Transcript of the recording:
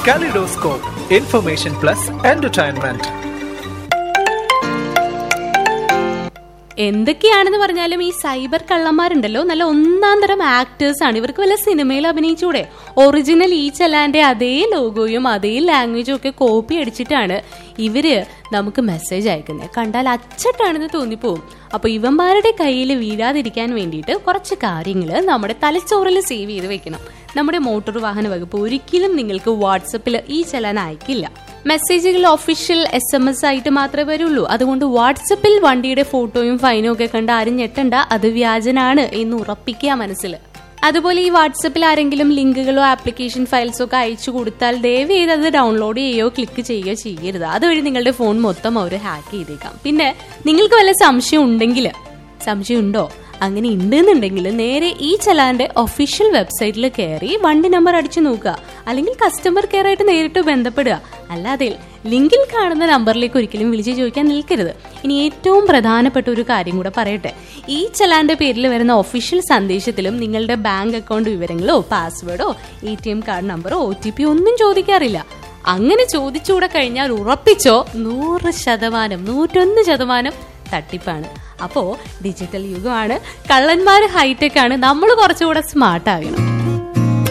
Kaleidoscope, information plus entertainment. എന്തൊക്കെയാണെന്ന് പറഞ്ഞാലും ഈ സൈബർ കള്ളന്മാരുണ്ടല്ലോ നല്ല ഒന്നാം തരം ആക്ടേഴ്സ് ആണ് ഇവർക്ക് വല്ല സിനിമയിൽ അഭിനയിച്ചൂടെ ഒറിജിനൽ ഈ ചലാന്റെ അതേ ലോഗോയും അതേ ലാംഗ്വേജും ഒക്കെ കോപ്പി അടിച്ചിട്ടാണ് ഇവര് നമുക്ക് മെസ്സേജ് അയക്കുന്നത് കണ്ടാൽ അച്ചട്ടാണെന്ന് തോന്നിപ്പോവും അപ്പൊ ഇവന്മാരുടെ കയ്യിൽ വീഴാതിരിക്കാൻ വേണ്ടിയിട്ട് കുറച്ച് കാര്യങ്ങൾ നമ്മുടെ തലച്ചോറിൽ സേവ് ചെയ്ത് വെക്കണം നമ്മുടെ മോട്ടോർ വാഹന വകുപ്പ് ഒരിക്കലും നിങ്ങൾക്ക് വാട്സപ്പിൽ ഈ ചലാൻ അയക്കില്ല മെസ്സേജുകൾ ഒഫീഷ്യൽ എസ് എം എസ് ആയിട്ട് മാത്രമേ വരുള്ളൂ അതുകൊണ്ട് വാട്സപ്പിൽ വണ്ടിയുടെ ഫോട്ടോയും ഫൈനും ഒക്കെ കണ്ട് ആരും ഞെട്ടണ്ട അത് വ്യാജനാണ് എന്ന് ഉറപ്പിക്കുക മനസ്സിൽ അതുപോലെ ഈ വാട്സപ്പിൽ ആരെങ്കിലും ലിങ്കുകളോ ആപ്ലിക്കേഷൻ ഫയൽസോ ഒക്കെ അയച്ചു കൊടുത്താൽ ദയവ് ചെയ്ത് അത് ഡൗൺലോഡ് ചെയ്യുകയോ ക്ലിക്ക് ചെയ്യുകയോ ചെയ്യരുത് അതുവഴി നിങ്ങളുടെ ഫോൺ മൊത്തം അവർ ഹാക്ക് ചെയ്തേക്കാം പിന്നെ നിങ്ങൾക്ക് വല്ല സംശയം ഉണ്ടെങ്കിൽ സംശയം ഉണ്ടോ അങ്ങനെ ഉണ്ടെന്നുണ്ടെങ്കിൽ നേരെ ഈ ചലാന്റെ ഒഫീഷ്യൽ വെബ്സൈറ്റിൽ കയറി വണ്ടി നമ്പർ അടിച്ചു നോക്കുക അല്ലെങ്കിൽ കസ്റ്റമർ കെയർ ആയിട്ട് നേരിട്ട് ബന്ധപ്പെടുക അല്ലാതെ ലിങ്കിൽ കാണുന്ന നമ്പറിലേക്ക് ഒരിക്കലും വിളിച്ച് ചോദിക്കാൻ നിൽക്കരുത് ഇനി ഏറ്റവും പ്രധാനപ്പെട്ട ഒരു കാര്യം കൂടെ പറയട്ടെ ഈ ചലാന്റെ പേരിൽ വരുന്ന ഒഫീഷ്യൽ സന്ദേശത്തിലും നിങ്ങളുടെ ബാങ്ക് അക്കൗണ്ട് വിവരങ്ങളോ പാസ്വേഡോ എ ടി എം കാർഡ് നമ്പറോ ഒ ടി പി ഒന്നും ചോദിക്കാറില്ല അങ്ങനെ ചോദിച്ചുകൂടെ കഴിഞ്ഞാൽ ഉറപ്പിച്ചോ നൂറ് ശതമാനം നൂറ്റൊന്ന് ശതമാനം തട്ടിപ്പാണ് അപ്പോ ഡിജിറ്റൽ യുഗമാണ് കള്ളന്മാർ ഹൈടെക് ആണ് നമ്മൾ കുറച്ചുകൂടെ സ്മാർട്ട് ആകണം